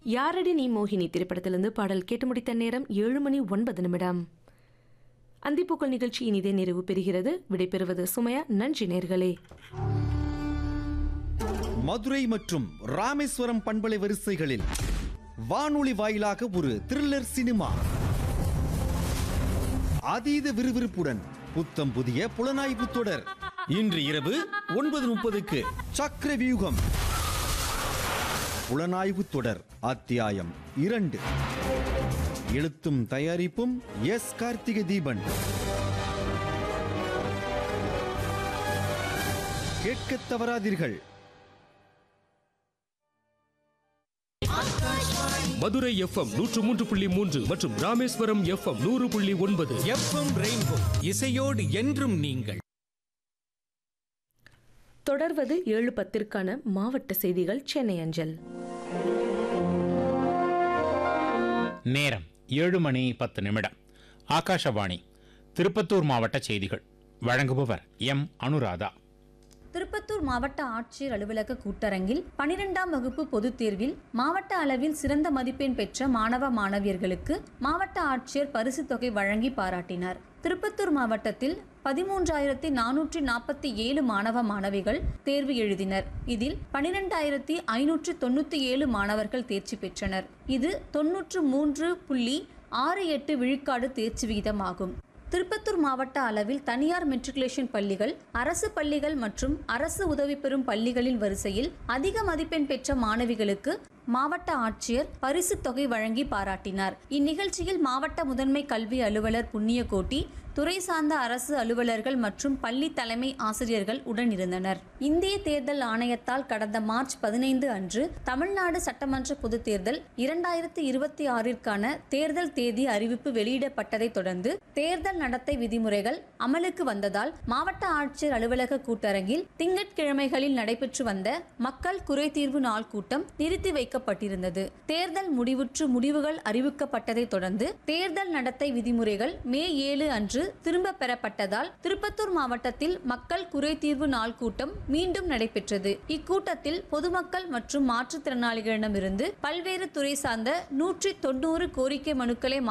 யாரடி நீ மோகினி திரைப்படத்திலிருந்து பாடல் கேட்டு முடித்த நேரம் ஏழு மணி ஒன்பது நிமிடம் அந்திப்பூக்கள் நிகழ்ச்சி இனிதே நிறைவு பெறுகிறது விடைபெறுவது சுமையா நன்றி நேர்களே மதுரை மற்றும் ராமேஸ்வரம் பண்பலை வரிசைகளில் வானொலி வாயிலாக ஒரு த்ரில்லர் சினிமா அதீத விறுவிறுப்புடன் புத்தம் புதிய புலனாய்வு தொடர் இன்று இரவு ஒன்பது முப்பதுக்கு சக்கர வியூகம் புலனாய்வு தொடர் அத்தியாயம் இரண்டு எழுத்தும் தயாரிப்பும் எஸ் கார்த்திகை தீபன் கேட்கத் தவறாதீர்கள் மதுரை எஃப்எம் நூற்று மூன்று புள்ளி மூன்று மற்றும் ராமேஸ்வரம் எஃப்எம் நூறு புள்ளி ஒன்பது எஃப்எம் ரெயின்போ இசையோடு என்றும் நீங்கள் தொடர்வது ஏழு பத்திற்கான மாவட்ட செய்திகள் சென்னை அஞ்சல் நேரம் ஏழு மணி பத்து நிமிடம் ஆகாஷவாணி திருப்பத்தூர் மாவட்ட செய்திகள் வழங்குபவர் எம் அனுராதா திருப்பத்தூர் மாவட்ட ஆட்சியர் அலுவலக கூட்டரங்கில் பனிரெண்டாம் வகுப்பு பொதுத் தேர்வில் மாவட்ட அளவில் சிறந்த மதிப்பெண் பெற்ற மாணவ மாணவியர்களுக்கு மாவட்ட ஆட்சியர் பரிசுத் தொகை வழங்கி பாராட்டினார் திருப்பத்தூர் மாவட்டத்தில் பதிமூன்றாயிரத்தி நானூற்றி நாற்பத்தி ஏழு மாணவ மாணவிகள் தேர்வு எழுதினர் இதில் பனிரெண்டாயிரத்தி ஐநூற்று தொண்ணூற்றி ஏழு மாணவர்கள் தேர்ச்சி பெற்றனர் இது தொன்னூற்று மூன்று புள்ளி ஆறு எட்டு விழுக்காடு தேர்ச்சி விகிதம் ஆகும் திருப்பத்தூர் மாவட்ட அளவில் தனியார் மெட்ரிகுலேஷன் பள்ளிகள் அரசு பள்ளிகள் மற்றும் அரசு உதவி பெறும் பள்ளிகளின் வரிசையில் அதிக மதிப்பெண் பெற்ற மாணவிகளுக்கு மாவட்ட ஆட்சியர் பரிசுத் தொகை வழங்கி பாராட்டினார் இந்நிகழ்ச்சியில் மாவட்ட முதன்மை கல்வி அலுவலர் புண்ணியகோட்டி துறை சார்ந்த அரசு அலுவலர்கள் மற்றும் பள்ளி தலைமை ஆசிரியர்கள் உடனிருந்தனர் இந்திய தேர்தல் ஆணையத்தால் கடந்த மார்ச் பதினைந்து அன்று தமிழ்நாடு சட்டமன்ற பொதுத் தேர்தல் இரண்டாயிரத்தி இருபத்தி ஆறிற்கான தேர்தல் தேதி அறிவிப்பு வெளியிடப்பட்டதை தொடர்ந்து தேர்தல் நடத்தை விதிமுறைகள் அமலுக்கு வந்ததால் மாவட்ட ஆட்சியர் அலுவலக கூட்டரங்கில் திங்கட்கிழமைகளில் நடைபெற்று வந்த மக்கள் குறைதீர்வு நாள் கூட்டம் நிறுத்தி வைக்கப்பட்டிருந்தது தேர்தல் முடிவுற்று முடிவுகள் அறிவிக்கப்பட்டதை தொடர்ந்து தேர்தல் நடத்தை விதிமுறைகள் மே ஏழு அன்று திரும்ப பெறப்பட்டதால் திருப்பத்தூர் மாவட்டத்தில் மக்கள் குறைதீர்வு நாள் கூட்டம் மீண்டும் நடைபெற்றது இக்கூட்டத்தில் பொதுமக்கள் மற்றும் மாற்றுத்திறனாளிகளிடமிருந்து பல்வேறு துறை சார்ந்த நூற்றி தொண்ணூறு கோரிக்கை மனுக்களை